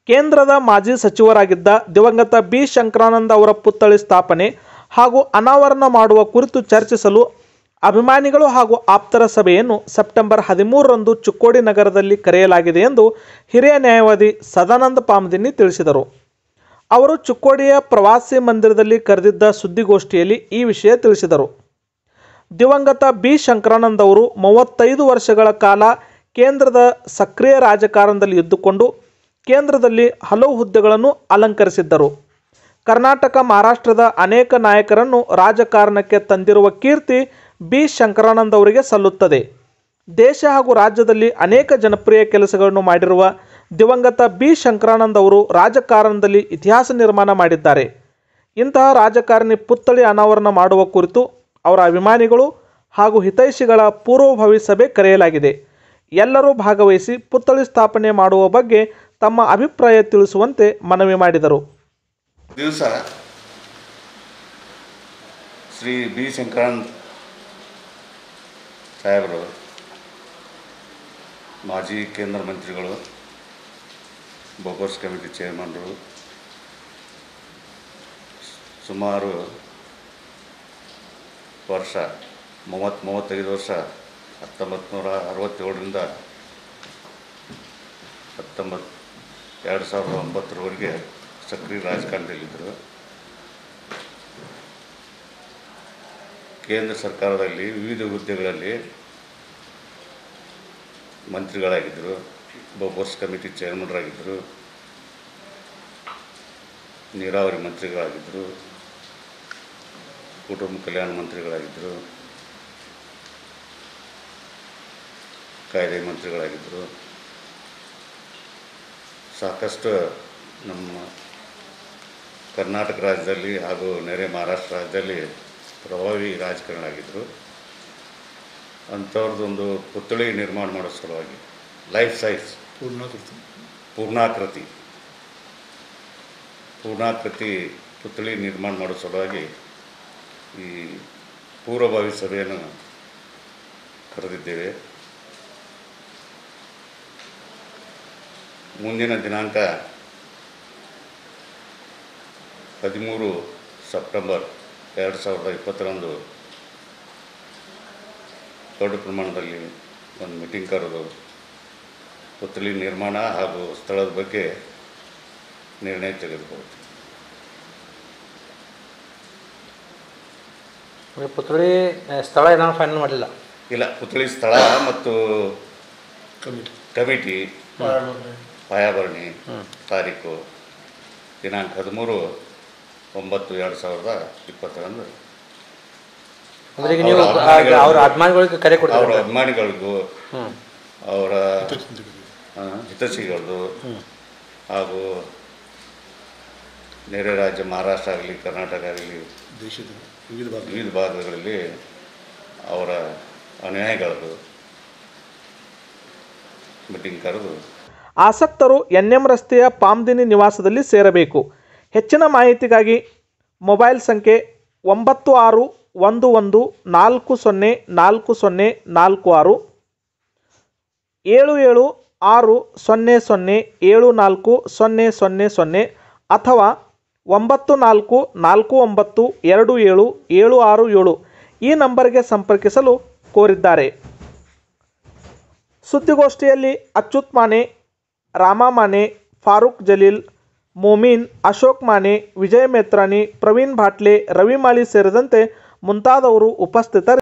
ಕೇಂದ್ರದ ಮಾಜಿ ಸಚಿವರಾಗಿದ್ದ ದಿವಂಗತ ಬಿ ಶಂಕರಾನಂದ ಅವರ ಪುತ್ಥಳಿ ಸ್ಥಾಪನೆ ಹಾಗೂ ಅನಾವರಣ ಮಾಡುವ ಕುರಿತು ಚರ್ಚಿಸಲು ಅಭಿಮಾನಿಗಳು ಹಾಗೂ ಆಪ್ತರ ಸಭೆಯನ್ನು ಸೆಪ್ಟೆಂಬರ್ ಹದಿಮೂರರಂದು ಚಿಕ್ಕೋಡಿ ನಗರದಲ್ಲಿ ಕರೆಯಲಾಗಿದೆ ಎಂದು ಹಿರಿಯ ನ್ಯಾಯವಾದಿ ಸದಾನಂದ ಪಾಮದಿನ್ನಿ ತಿಳಿಸಿದರು ಅವರು ಚಿಕ್ಕೋಡಿಯ ಪ್ರವಾಸಿ ಮಂದಿರದಲ್ಲಿ ಕರೆದಿದ್ದ ಸುದ್ದಿಗೋಷ್ಠಿಯಲ್ಲಿ ಈ ವಿಷಯ ತಿಳಿಸಿದರು ದಿವಂಗತ ಬಿ ಶಂಕರಾನಂದ್ ಅವರು ಮೂವತ್ತೈದು ವರ್ಷಗಳ ಕಾಲ ಕೇಂದ್ರದ ಸಕ್ರಿಯ ರಾಜಕಾರಣದಲ್ಲಿ ಇದ್ದುಕೊಂಡು ಕೇಂದ್ರದಲ್ಲಿ ಹಲವು ಹುದ್ದೆಗಳನ್ನು ಅಲಂಕರಿಸಿದ್ದರು ಕರ್ನಾಟಕ ಮಹಾರಾಷ್ಟ್ರದ ಅನೇಕ ನಾಯಕರನ್ನು ರಾಜಕಾರಣಕ್ಕೆ ತಂದಿರುವ ಕೀರ್ತಿ ಬಿ ಶಂಕರಾನಂದ್ ಅವರಿಗೆ ಸಲ್ಲುತ್ತದೆ ದೇಶ ಹಾಗೂ ರಾಜ್ಯದಲ್ಲಿ ಅನೇಕ ಜನಪ್ರಿಯ ಕೆಲಸಗಳನ್ನು ಮಾಡಿರುವ ದಿವಂಗತ ಬಿ ಶಂಕರಾನಂದ್ ಅವರು ರಾಜಕಾರಣದಲ್ಲಿ ಇತಿಹಾಸ ನಿರ್ಮಾಣ ಮಾಡಿದ್ದಾರೆ ಇಂತಹ ರಾಜಕಾರಣಿ ಪುತ್ಥಳಿ ಅನಾವರಣ ಮಾಡುವ ಕುರಿತು ಅವರ ಅಭಿಮಾನಿಗಳು ಹಾಗೂ ಹಿತೈಷಿಗಳ ಪೂರ್ವಭಾವಿ ಸಭೆ ಕರೆಯಲಾಗಿದೆ ಎಲ್ಲರೂ ಭಾಗವಹಿಸಿ ಪುತ್ಥಳಿ ಸ್ಥಾಪನೆ ಮಾಡುವ ಬಗ್ಗೆ ತಮ್ಮ ಅಭಿಪ್ರಾಯ ತಿಳಿಸುವಂತೆ ಮನವಿ ಮಾಡಿದರು ದಿವಸ ಶ್ರೀ ಬಿ ಶಂಕರಾನಂದ್ ಸಾಹೇಬರು ಮಾಜಿ ಕೇಂದ್ರ ಮಂತ್ರಿಗಳು ಬೋಗರ್ಸ್ ಕಮಿಟಿ ಚೇರ್ಮನ್ರು ಸುಮಾರು ವರ್ಷ ಮೂವತ್ತು ಮೂವತ್ತೈದು ವರ್ಷ ಹತ್ತೊಂಬತ್ತು ನೂರ ಅರವತ್ತೇಳರಿಂದ ಹತ್ತೊಂಬತ್ತು ಎರಡು ಸಾವಿರದ ಒಂಬತ್ತರವರೆಗೆ ಸಕ್ರಿಯ ರಾಜಕಾರಣದಲ್ಲಿದ್ದರು ಕೇಂದ್ರ ಸರ್ಕಾರದಲ್ಲಿ ವಿವಿಧ ಹುದ್ದೆಗಳಲ್ಲಿ ಮಂತ್ರಿಗಳಾಗಿದ್ದರು ಬೋಬೋರ್ಸ್ ಕಮಿಟಿ ಚೇರ್ಮನ್ರಾಗಿದ್ದರು ನೀರಾವರಿ ಮಂತ್ರಿಗಳಾಗಿದ್ದರು ಕುಟುಂಬ ಕಲ್ಯಾಣ ಮಂತ್ರಿಗಳಾಗಿದ್ದರು ಕಾಯ್ದೆ ಮಂತ್ರಿಗಳಾಗಿದ್ದರು ಸಾಕಷ್ಟು ನಮ್ಮ ಕರ್ನಾಟಕ ರಾಜ್ಯದಲ್ಲಿ ಹಾಗೂ ನೆರೆ ಮಹಾರಾಷ್ಟ್ರ ರಾಜ್ಯದಲ್ಲಿ ಪ್ರಭಾವಿ ರಾಜಕಾರಣ ಆಗಿದ್ದರು ಅಂಥವ್ರದ್ದೊಂದು ಪುತ್ಥಳಿ ನಿರ್ಮಾಣ ಮಾಡೋ ಸಲುವಾಗಿ ಲೈಫ್ ಸೈಜ್ ಪೂರ್ಣಾಕೃತಿ ಪೂರ್ಣಾಕೃತಿ ಪೂರ್ಣಾಕೃತಿ ಪುತ್ಥಳಿ ನಿರ್ಮಾಣ ಮಾಡೋ ಸಲುವಾಗಿ ಈ ಪೂರ್ವಭಾವಿ ಸಭೆಯನ್ನು ಕರೆದಿದ್ದೇವೆ ಮುಂದಿನ ದಿನಾಂಕ ಹದಿಮೂರು ಸೆಪ್ಟೆಂಬರ್ ಎರಡು ಸಾವಿರದ ಇಪ್ಪತ್ತರಂದು ದೊಡ್ಡ ಪ್ರಮಾಣದಲ್ಲಿ ಒಂದು ಮೀಟಿಂಗ್ ಕರೆದು ಪುತ್ಥಳಿ ನಿರ್ಮಾಣ ಹಾಗೂ ಸ್ಥಳದ ಬಗ್ಗೆ ನಿರ್ಣಯ ತೆಗೆದುಕೊಳ್ತೀವಿ ಅಂದ್ರೆ ಪುತ್ಥಳಿ ಆ, ಸ್ಥಳ ಏನಾದ್ರು ಫೈನಲ್ ಮಾಡಲಿಲ್ಲ ಇಲ್ಲ ಪುತ್ಥಳಿ ಸ್ಥಳ ಮತ್ತು ಕಮಿಟಿ ಕಮಿಟಿ ಪಾಯಾಭರಣಿ ತಾರೀಕು ದಿನಾಂಕ ಹದಿಮೂರು ಒಂಬತ್ತು ಎರಡು ಸಾವಿರದ ಇಪ್ಪತ್ತರಂದು ಅಂದ್ರೆ ಈಗ ನೀವು ಅವ್ರ ಆ- ಅಭಿಮಾನಿಗಳು- ಅವ್ರ ಅಭಿಮಾನಿಗಳಿಗೆ ಕರೆ ಅವರ ಕೊಡ್ತಾರೆ ಅಭಿಮಾನಿಗಳಿಗೂ ಹ್ಮ್ ಅವರ ಹಿತಚಿಂತಕರು. ಆ, ಹಿತೈಷಿಗಳದ್ದು ಹಾಗೂ ನೆರೆ ರಾಜ್ಯ ಮಹಾರಾಷ್ಟ್ರ ಆಗಲಿ ಕರ್ನಾಟಕ ಆಗಲಿ ದೇಶದ ವಿವಿಧ ಭಾಗ ವಿವಿಧ ಭಾಗಗಳಲ್ಲಿ ಅವರ ಅನುಯಾಯಿಗಳದ್ದು ಮೀಟಿಂಗ್ ಕರೆದು ಆಸಕ್ತರು ಎನ್ ಎಂ ರಸ್ತೆಯ ಪಾಮ್ದಿನಿ ನಿವಾಸದಲ್ಲಿ ಸೇರಬೇಕು ಹೆಚ್ಚಿನ ಮಾಹಿತಿಗಾಗಿ ಮೊಬೈಲ್ ಸಂಖ್ಯೆ ಒಂಬತ್ತು ಆರು ಒಂದು ಒಂದು ನಾಲ್ಕು ಸೊನ್ನೆ ನಾಲ್ಕು ಸೊನ್ನೆ ನಾಲ್ಕು ಆರು ಏಳು ಏಳು ಆರು ಸೊನ್ನೆ ಸೊನ್ನೆ ಏಳು ನಾಲ್ಕು ಸೊನ್ನೆ ಸೊನ್ನೆ ಸೊನ್ನೆ ಅಥವಾ ಒಂಬತ್ತು ನಾಲ್ಕು ನಾಲ್ಕು ಒಂಬತ್ತು ಎರಡು ಏಳು ಏಳು ಆರು ಏಳು ಈ ನಂಬರ್ಗೆ ಸಂಪರ್ಕಿಸಲು ಕೋರಿದ್ದಾರೆ ಸುದ್ದಿಗೋಷ್ಠಿಯಲ್ಲಿ ಅಚ್ಯುತ್ ಮಾನೆ ರಾಮ ಮಾನೆ ಫಾರೂಕ್ ಜಲೀಲ್ ಮೋಮೀನ್ ಅಶೋಕ್ ಮಾನೆ ವಿಜಯ್ ಮೇತ್ರಾನಿ ಪ್ರವೀಣ್ ಭಾಟ್ಲೆ ರವಿ ಮಾಳಿ ಸೇರಿದಂತೆ ಮುಂತಾದವರು ಉಪಸ್ಥಿತರಿದ್ದರು